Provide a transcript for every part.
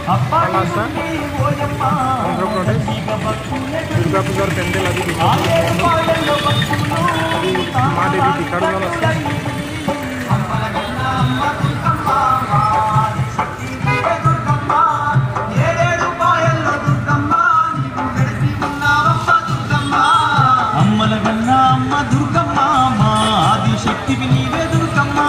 కళాస ఆంధ్రప్రదేశ్ దుర్గా పూజారి పెండెల్ అది అది మాదేవి కడుదల అమ్మల గన్న అమ్మ దుర్గమ్మ మా ఆది శక్తివి నీవే దుర్గమ్మ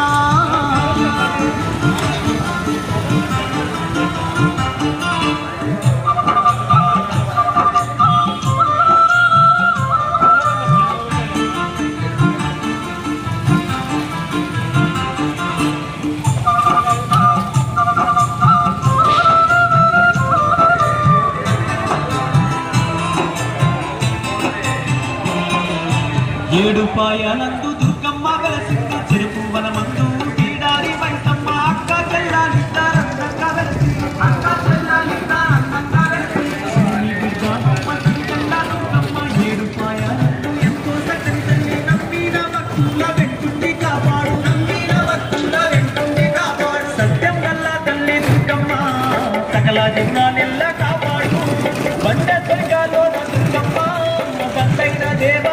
ఏడు పాయలందు దుర్గమ్మ వెలసింది చెరుపు వనమందు కీడారి వైసమ్మ అక్క చెల్లాలిద్దారందంగా వెలసింది అక్క చెల్లాలిద్దారందంగా వెలసింది చిన్ని దుర్గమ్మ చిన్న దుర్గమ్మ ఏడు పాయలందు ఎంతో చక్కని తల్లి నమ్మిన భక్తుల వెంటుండి కాపాడు నమ్మిన భక్తుల వెంటుండి కాపాడు సత్యం గల్ల తల్లి దుర్గమ్మ సకల జనాలెల్ల కాపాడు బండ స్వర్గాలో దుర్గమ్మ బండైన దేవ